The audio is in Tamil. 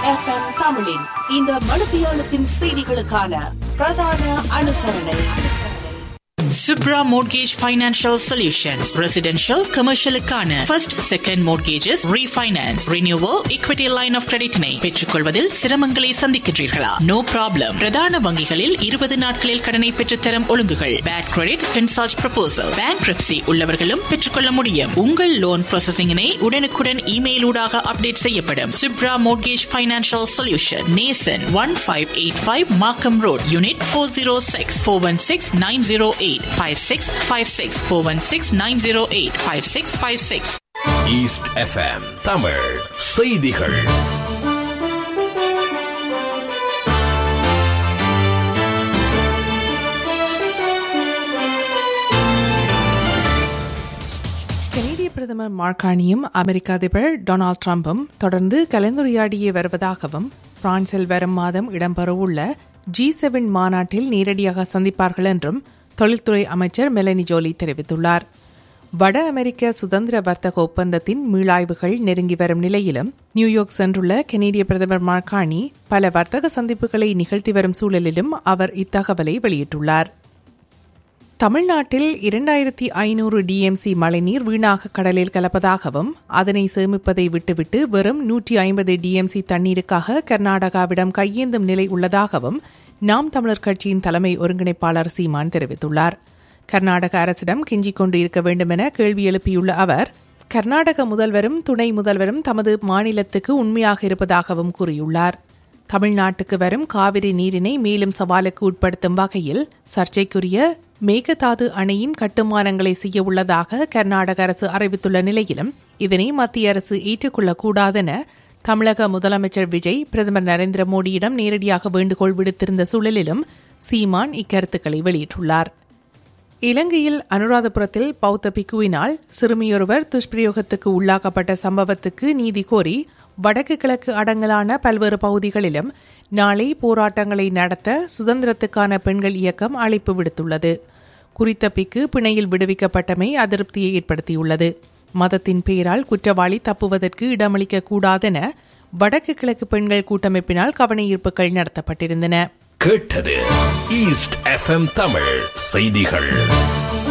எஃப்எம் தமிழின் இந்த மணித்தியாலத்தின் செய்திகளுக்கான பிரதான அனுசரணை Subra Mortgage Financial Solutions. Residential, commercial க்கான first, second mortgages, refinance, renewal, equity line of credit னை பெற்றுக்கொள்வதில் சிரமங்களை சந்திக்கின்றீர்களா நோ ப்ராப்ளம் பிரதான வங்கிகளில் இருபது நாட்களில் கடனை பெற்றுத்தரும் ஒழுங்குகள் bad credit consult proposal bankruptcy உள்ளவர்களும் பெற்றுக்கொள்ள முடியும் உங்கள் லோன் ப்ராசஸிங்கினை உடனுக்குடன் இமெயில் ஊடாக அப்டேட் செய்யப்படும் Subra Mortgage Financial Solution நேசன் one five eight five Markham road unit four zero six four one six nine zero eight five six five six four one six nine zero eight five six five six east FM Tamil செய்திகள் கனேடிய பிரதமர் மார்கானியும் அமெரிக்க அதிபர் டொனால்ட் ட்ரம்பும் தொடர்ந்து கலந்துரையாடியே வருவதாகவும் பிரான்சில் வரும் மாதம் இடம்பெறவுள்ள ஜி செவன் மாநாட்டில் நேரடியாக சந்திப்பார்கள் என்றும் தொழில்துறை அமைச்சர் மெலனி ஜோலி தெரிவித்துள்ளார் வட அமெரிக்க சுதந்திர வர்த்தக ஒப்பந்தத்தின் மீளாய்வுகள் நெருங்கி வரும் நிலையிலும் நியூயார்க் சென்றுள்ள கனேடிய பிரதமர் மார்கானி பல வர்த்தக சந்திப்புகளை நிகழ்த்தி வரும் சூழலிலும் அவர் இத்தகவலை வெளியிட்டுள்ளார் தமிழ்நாட்டில் இரண்டாயிரத்தி ஐநூறு டிஎம்சி மழைநீர் வீணாக கடலில் கலப்பதாகவும் அதனை சேமிப்பதை விட்டுவிட்டு வெறும் நூற்றி ஐம்பது டிஎம்சி தண்ணீருக்காக கர்நாடகாவிடம் கையேந்தும் நிலை உள்ளதாகவும் நாம் தமிழர் கட்சியின் தலைமை ஒருங்கிணைப்பாளர் சீமான் தெரிவித்துள்ளார் கர்நாடக அரசிடம் கெஞ்சிக் கொண்டு இருக்க வேண்டும் என கேள்வி எழுப்பியுள்ள அவர் கர்நாடக முதல்வரும் துணை முதல்வரும் தமது மாநிலத்துக்கு உண்மையாக இருப்பதாகவும் கூறியுள்ளார் தமிழ்நாட்டுக்கு வரும் காவிரி நீரினை மேலும் சவாலுக்கு உட்படுத்தும் வகையில் சர்ச்சைக்குரிய மேகதாது அணையின் கட்டுமானங்களை செய்ய உள்ளதாக கர்நாடக அரசு அறிவித்துள்ள நிலையிலும் இதனை மத்திய அரசு ஏற்றுக்கொள்ளக்கூடாதென தமிழக முதலமைச்சர் விஜய் பிரதமர் நரேந்திர மோடியிடம் நேரடியாக வேண்டுகோள் விடுத்திருந்த சூழலிலும் சீமான் இக்கருத்துக்களை வெளியிட்டுள்ளார் இலங்கையில் அனுராதபுரத்தில் பௌத்த பிக்குவினால் சிறுமியொருவர் துஷ்பிரயோகத்துக்கு உள்ளாக்கப்பட்ட சம்பவத்துக்கு நீதி கோரி வடக்கு கிழக்கு அடங்கலான பல்வேறு பகுதிகளிலும் நாளை போராட்டங்களை நடத்த சுதந்திரத்துக்கான பெண்கள் இயக்கம் அழைப்பு விடுத்துள்ளது குறித்த பிக்கு பிணையில் விடுவிக்கப்பட்டமை அதிருப்தியை ஏற்படுத்தியுள்ளது மதத்தின் பெயரால் குற்றவாளி தப்புவதற்கு இடமளிக்க கூடாதென வடக்கு கிழக்கு பெண்கள் கூட்டமைப்பினால் கவனஈர்ப்புகள் நடத்தப்பட்டிருந்தன கேட்டது ஈஸ்ட் எஃப்எம் தமிழ் செய்திகள்